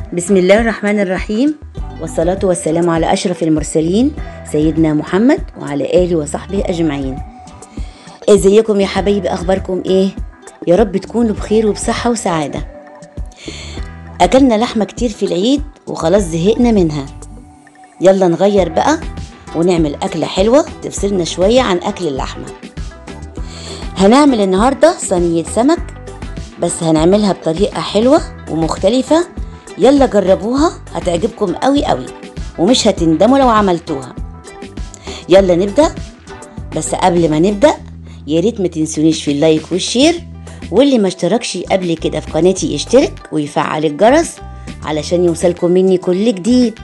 بسم الله الرحمن الرحيم والصلاة والسلام على أشرف المرسلين سيدنا محمد وعلى آله وصحبه أجمعين ازيكم يا حبايبي أخباركم إيه؟ يا رب تكونوا بخير وبصحة وسعادة أكلنا لحمة كتير في العيد وخلاص زهقنا منها يلا نغير بقى ونعمل أكلة حلوة تفصلنا شوية عن أكل اللحمة هنعمل النهاردة صينية سمك بس هنعملها بطريقة حلوة ومختلفة يلا جربوها هتعجبكم قوي قوي ومش هتندموا لو عملتوها يلا نبدأ بس قبل ما نبدأ يا ريت ما تنسونيش في اللايك والشير واللي ما اشتركش قبل كده في قناتي يشترك ويفعل الجرس علشان يوصلكم مني كل جديد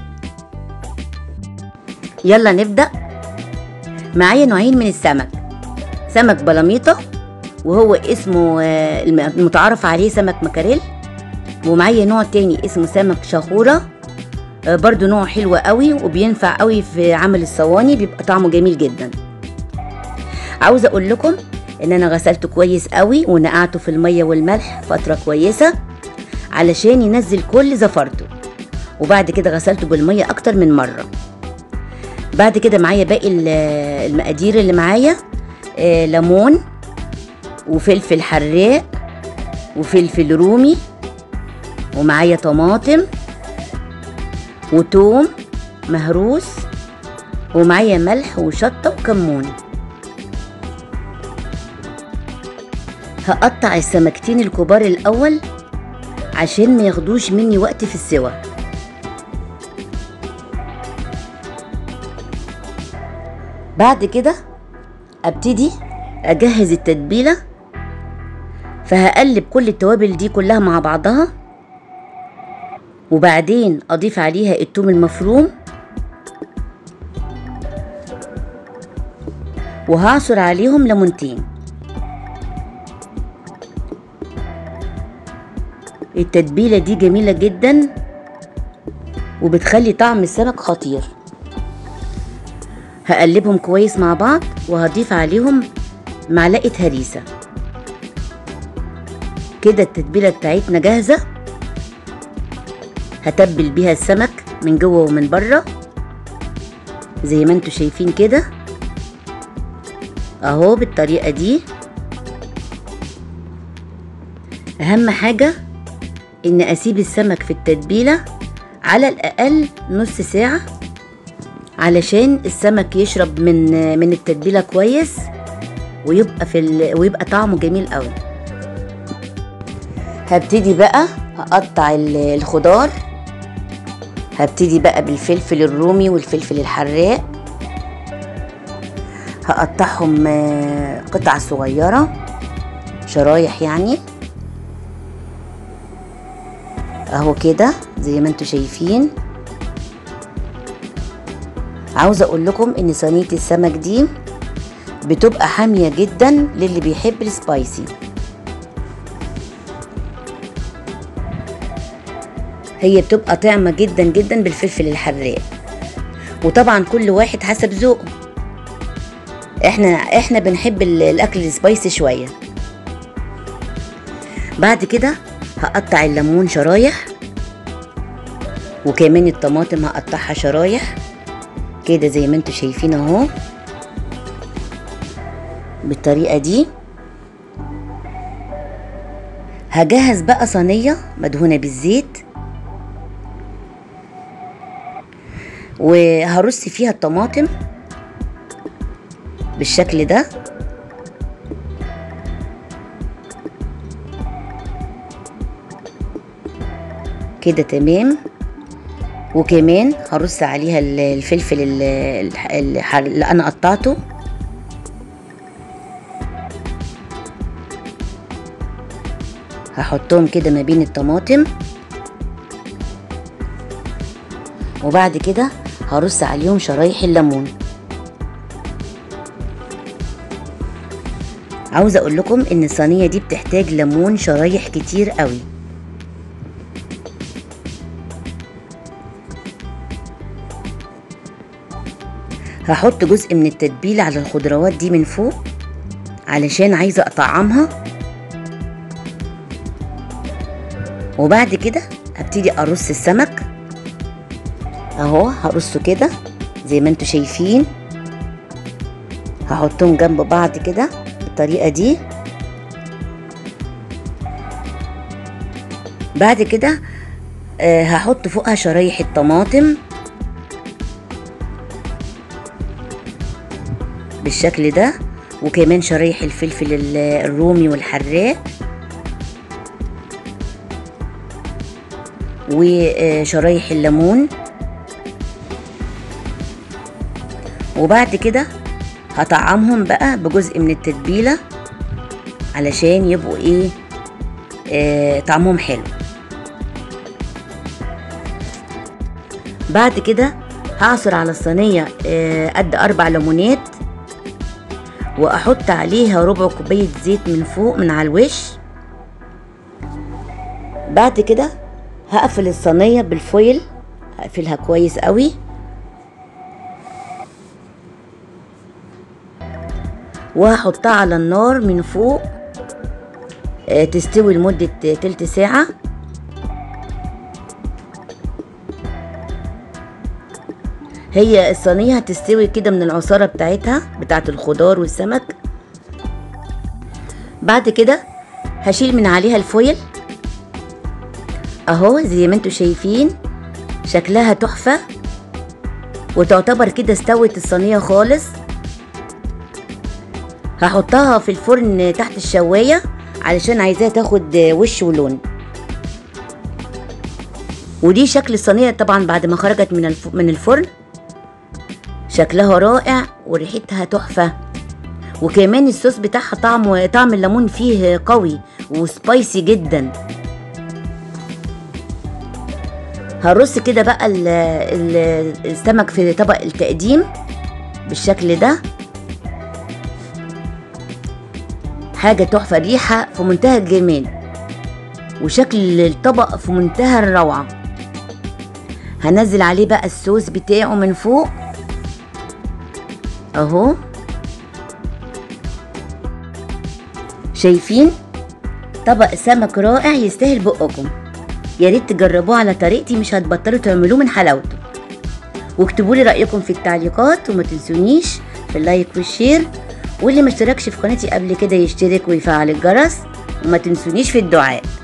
يلا نبدأ معايا نوعين من السمك سمك بلاميطة وهو اسمه آه، المتعارف عليه سمك مكاريل ومعايا نوع تاني اسمه سمك شهورة آه، برضو نوع حلو قوي وبينفع قوي في عمل الصواني بيبقى طعمه جميل جدا عاوزة اقول لكم ان انا غسلته كويس قوي ونقعته في المية والملح فترة كويسة علشان ينزل كل زفرته وبعد كده غسلته بالمية اكتر من مرة بعد كده معايا باقي ال- المقادير اللي معايا آه، ليمون وفلفل حراق وفلفل رومي ومعايا طماطم وتوم مهروس ومعايا ملح وشطة وكمون هقطع السمكتين الكبار الأول عشان ما ياخدوش مني وقت في السوا بعد كده ابتدي اجهز التتبيله فهقلب كل التوابل دي كلها مع بعضها وبعدين اضيف عليها التوم المفروم وهعصر عليهم ليمونتين التتبيله دي جميله جدا وبتخلي طعم السمك خطير هقلبهم كويس مع بعض وهضيف عليهم معلقه هريسه كده التتبيله بتاعتنا جاهزه هتبل بيها السمك من جوه ومن بره زي ما انتوا شايفين كده اهو بالطريقه دي اهم حاجه ان اسيب السمك في التتبيله على الاقل نص ساعه علشان السمك يشرب من من التتبيله كويس ويبقى في ال... ويبقى طعمه جميل قوي هبتدي بقى هقطع ال- الخضار هبتدي بقى بالفلفل الرومي والفلفل الحراق هقطعهم آه، قطع صغيرة شرايح يعني اهو كده زي ما انتوا شايفين عاوزة اقول لكم ان صينية السمك دي بتبقى حامية جدا للي بيحب السبايسي هي بتبقى طعمة جدا جدا بالفلفل الحراق وطبعا كل واحد حسب ذوقه احنا احنا بنحب ال- الاكل السبايسي شوية بعد كده هقطع الليمون شرايح وكمان الطماطم هقطعها شرايح كده زي ما انتوا شايفين اهو بالطريقة دي هجهز بقى صينية مدهونة بالزيت وهرص فيها الطماطم بالشكل ده كده تمام وكمان هرص عليها ال- الفلفل ال- الح- الح- اللي انا قطعته هحطهم كده ما بين الطماطم وبعد كده هرص عليهم شرايح الليمون عاوزه اقول لكم ان الصينيه دي بتحتاج ليمون شرايح كتير قوي هحط جزء من التتبيله على الخضروات دي من فوق علشان عايزه اطعمها وبعد كده هبتدي ارص السمك اهو هرصه كده زي ما انتوا شايفين هحطهم جنب بعض كده بالطريقه دي بعد كده آه هحط فوقها شرايح الطماطم بالشكل ده وكمان شرايح الفلفل ال- الرومي والحراق وشرايح الليمون وبعد كده هطعمهم بقى بجزء من التتبيلة علشان يبقوا ايه آه طعمهم حلو بعد كده هعصر على الصينية آه قد أربع ليمونات وأحط عليها ربع كوباية زيت من فوق من على الوش بعد كده هقفل الصينية بالفويل هقفلها كويس قوي وهحطها على النار من فوق آه، تستوي لمدة تلت ساعة هي الصينية هتستوي كده من العصارة بتاعتها بتاعت الخضار والسمك بعد كده هشيل من عليها الفويل اهو زي ما انتوا شايفين شكلها تحفة وتعتبر كده استوت الصينية خالص هحطها في الفرن تحت الشواية علشان عايزاها تاخد وش ولون ودي شكل الصينية طبعا بعد ما خرجت من الف- من الفرن شكلها رائع وريحتها تحفة وكمان الصوص بتاعها طعم طعم الليمون فيه قوي وسبايسي جدا هرص كده بقى ال- ال- السمك في طبق التقديم بالشكل ده حاجة تحفة ريحة في منتهى الجمال وشكل الطبق في منتهى الروعة هنزل عليه بقى الصوص بتاعه من فوق اهو شايفين طبق سمك رائع يستاهل بقكم يا ريت تجربوه على طريقتي مش هتبطلوا تعملوه من حلاوته واكتبوا لي رايكم في التعليقات وما تنسونيش في اللايك والشير واللي ما اشتركش في قناتي قبل كده يشترك ويفعل الجرس وما تنسونيش في الدعاء